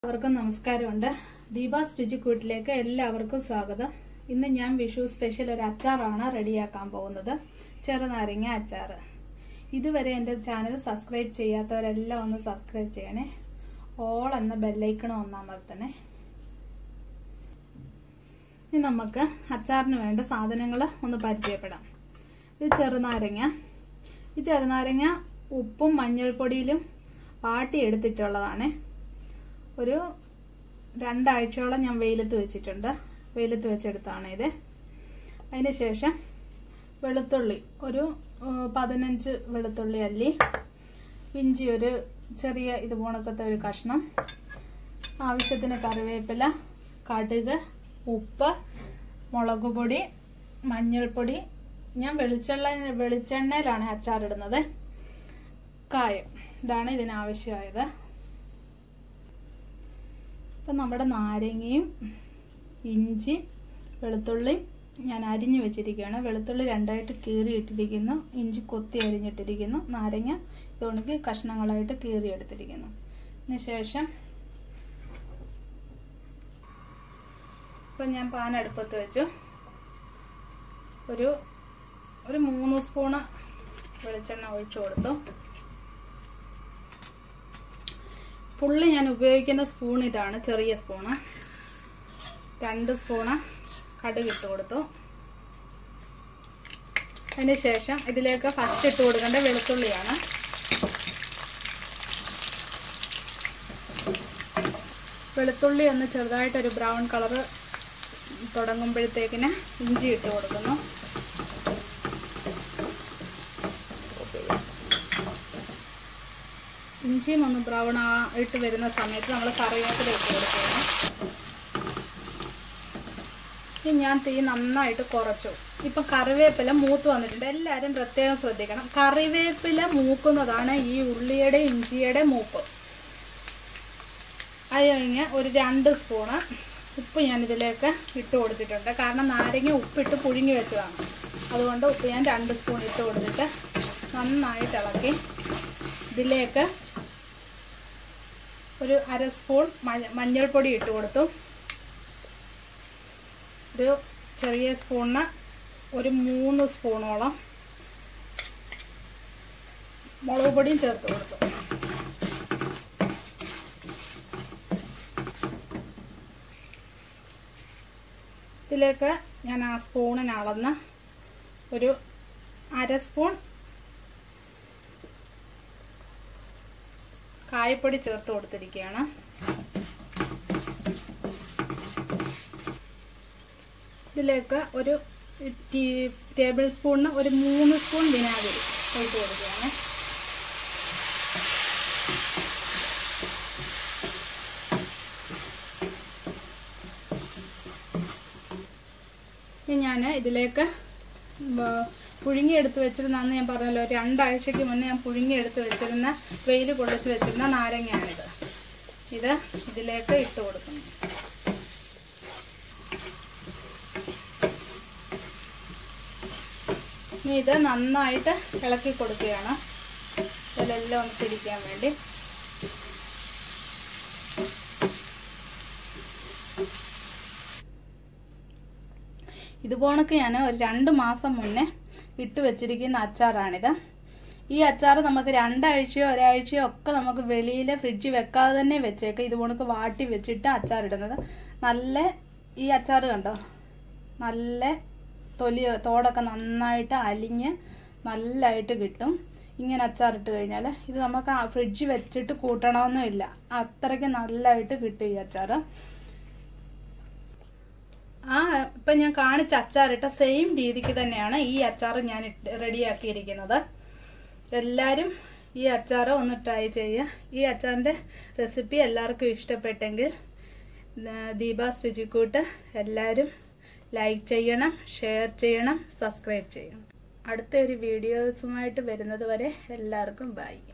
എല്ലാവർക്കും നമസ്കാരമുണ്ട് ദീപാസ് രുചിക്കൂട്ടിലേക്ക് എല്ലാവർക്കും സ്വാഗതം ഇന്ന് ഞാൻ വിഷു സ്പെഷ്യൽ ഒരു അച്ചാറാണ് റെഡിയാക്കാൻ പോകുന്നത് ചെറുനാരങ്ങ അച്ചാർ ഇതുവരെ എൻ്റെ ചാനൽ സബ്സ്ക്രൈബ് ചെയ്യാത്തവരെല്ലാം ഒന്ന് സബ്സ്ക്രൈബ് ചെയ്യണേ ഓൾ എന്ന ബെല്ലൈക്കണം ഒന്ന് അമർത്തണേ ഇനി നമുക്ക് അച്ചാറിന് വേണ്ട സാധനങ്ങൾ ഒന്ന് പരിചയപ്പെടാം ഇത് ചെറുനാരങ്ങ ഈ ചെറുനാരങ്ങ ഉപ്പും മഞ്ഞൾപ്പൊടിയിലും വാട്ടി എടുത്തിട്ടുള്ളതാണ് ഒരു രണ്ടാഴ്ചയോളം ഞാൻ വെയിലത്ത് വെച്ചിട്ടുണ്ട് വെയിലത്ത് വെച്ചെടുത്താണ് ഇത് അതിന് ശേഷം വെളുത്തുള്ളി ഒരു പതിനഞ്ച് വെളുത്തുള്ളി അല്ലി ഇഞ്ചി ഒരു ചെറിയ ഇത് പോണക്കത്തെ ഒരു കഷ്ണം ആവശ്യത്തിന് കറിവേപ്പില കടുക് ഉപ്പ് മുളക് പൊടി മഞ്ഞൾപ്പൊടി ഞാൻ വെളിച്ചെണ്ണ വെളിച്ചെണ്ണയിലാണ് അച്ചാറിടുന്നത് കായം ഇതാണ് ഇതിനാവശ്യമായത് ഇപ്പം നമ്മുടെ നാരങ്ങയും ഇഞ്ചി വെളുത്തുള്ളി ഞാൻ അരിഞ്ഞു വെച്ചിരിക്കുകയാണ് വെളുത്തുള്ളി രണ്ടായിട്ട് കീറിയിട്ടിരിക്കുന്നു ഇഞ്ചി കൊത്തി അരിഞ്ഞിട്ടിരിക്കുന്നു നാരങ്ങ ഇതുകൊണ്ട് കഷ്ണങ്ങളായിട്ട് കീറിയെടുത്തിരിക്കുന്നു അതിന് ശേഷം ഇപ്പം ഞാൻ പാൻ അടുപ്പത്ത് വെച്ചു ഒരു ഒരു മൂന്ന് സ്പൂണ് വെളിച്ചെണ്ണ ഒഴിച്ചു കൊടുത്തു പുള്ളി ഞാൻ ഉപയോഗിക്കുന്ന സ്പൂൺ ഇതാണ് ചെറിയ സ്പൂണ് രണ്ട് സ്പൂണ് കടുക് ഇട്ട് കൊടുത്തു അതിന് ശേഷം ഇതിലേക്ക് ഫസ്റ്റ് ഇട്ട് കൊടുക്കേണ്ട വെളുത്തുള്ളിയാണ് വെളുത്തുള്ളി ഒന്ന് ചെറുതായിട്ടൊരു ബ്രൗൺ കളറ് തുടങ്ങുമ്പോഴത്തേക്കിന് ഇഞ്ചി ഇട്ട് കൊടുക്കുന്നു ഇഞ്ചിയും ഒന്ന് ബ്രൗൺ ആയിട്ട് വരുന്ന സമയത്ത് നമ്മൾ കറിവേപ്പില ഇട്ട് കൊടുക്കുകയാണ് ഇനി ഞാൻ തീ നന്നായിട്ട് കുറച്ചു ഇപ്പൊ കറിവേപ്പില മൂത്ത് വന്നിട്ടുണ്ട് എല്ലാവരും പ്രത്യേകം ശ്രദ്ധിക്കണം കറിവേപ്പില മൂക്കുന്നതാണ് ഈ ഉള്ളിയുടെ ഇഞ്ചിയുടെ മൂപ്പ് അത് കഴിഞ്ഞ് ഒരു രണ്ട് സ്പൂണ് ഉപ്പ് ഞാൻ ഇതിലേക്ക് ഇട്ട് കൊടുത്തിട്ടുണ്ട് കാരണം നാരങ്ങ ഉപ്പിട്ട് പുഴുങ്ങി വെച്ചതാണ് അതുകൊണ്ട് ഉപ്പ് ഞാൻ രണ്ട് സ്പൂൺ ഇട്ട് കൊടുത്തിട്ട് നന്നായിട്ട് ഇളക്കി ഇതിലേക്ക് ഒരു അര സ്പൂൺ മഞ്ഞൾപ്പൊടി ഇട്ട് കൊടുത്തു ഒരു ചെറിയ സ്പൂണിന് ഒരു മൂന്ന് സ്പൂണോളം മുളക് പൊടിയും ചേർത്ത് കൊടുത്തു ഇതിലേക്ക് ഞാൻ ആ സ്പൂണിന് അളന്ന് ഒരു അര സ്പൂൺ കായപ്പൊടി ചേർത്ത് കൊടുത്തിരിക്കുകയാണ് ഇതിലേക്ക് ഒരു ടേബിൾ സ്പൂണിന് ഒരു മൂന്ന് സ്പൂൺ വിനാഗിരി ഒഴിച്ച് കൊടുക്കുകയാണ് ഇനി ഞാൻ ഇതിലേക്ക് പുഴുങ്ങിയെടുത്ത് വെച്ചിരുന്ന അന്ന് ഞാൻ പറഞ്ഞല്ലോ രണ്ടാഴ്ചയ്ക്ക് മുന്നേ ഞാൻ പുഴുങ്ങിയെടുത്ത് വെച്ചിരുന്ന വെയിൽ കൊള്ളിച്ച് വെച്ചിരുന്ന നാരങ്ങയാണിത് ഇത് ഇതിലേക്ക് ഇട്ട് കൊടുക്കുന്നു ഇനി ഇത് നന്നായിട്ട് ഇളക്കി കൊടുക്കുകയാണ് ഇതിലെല്ലാം ഒന്ന് പിടിക്കാൻ വേണ്ടി ഇതുപോണക്ക് ഞാൻ ഒരു രണ്ട് മാസം മുന്നേ ഇട്ട് വെച്ചിരിക്കുന്ന അച്ചാറാണിത് ഈ അച്ചാർ നമുക്ക് രണ്ടാഴ്ചയോ ഒരാഴ്ചയോ ഒക്കെ നമുക്ക് വെളിയിൽ ഫ്രിഡ്ജിൽ വെക്കാതെ തന്നെ വെച്ചേക്കാം ഇതുപോണക്ക് വാട്ടി വെച്ചിട്ട് അച്ചാർ ഇടുന്നത് നല്ല ഈ അച്ചാർ കണ്ടോ നല്ല തൊലി തോടൊക്കെ നന്നായിട്ട് അലിഞ്ഞ് നല്ലതായിട്ട് കിട്ടും ഇങ്ങനെ അച്ചാറിട്ട് കഴിഞ്ഞാൽ ഇത് നമുക്ക് ഫ്രിഡ്ജിൽ വെച്ചിട്ട് കൂട്ടണമെന്നില്ല അത്രയ്ക്ക് നല്ലതായിട്ട് കിട്ടും ഈ അച്ചാർ ആ ഇപ്പൊ ഞാൻ കാണിച്ച അച്ചാറിട്ട സെയിം രീതിക്ക് തന്നെയാണ് ഈ അച്ചാർ ഞാൻ റെഡിയാക്കിയിരിക്കുന്നത് എല്ലാവരും ഈ അച്ചാർ ഒന്ന് ട്രൈ ചെയ്യുക ഈ അച്ചാറിന്റെ റെസിപ്പി എല്ലാവർക്കും ഇഷ്ടപ്പെട്ടെങ്കിൽ ദീപാസ് രുചിക്കൂട്ട് എല്ലാവരും ലൈക്ക് ചെയ്യണം ഷെയർ ചെയ്യണം സബ്സ്ക്രൈബ് ചെയ്യണം അടുത്ത ഒരു വീഡിയോസുമായിട്ട് വരുന്നത് വരെ എല്ലാവർക്കും ബൈ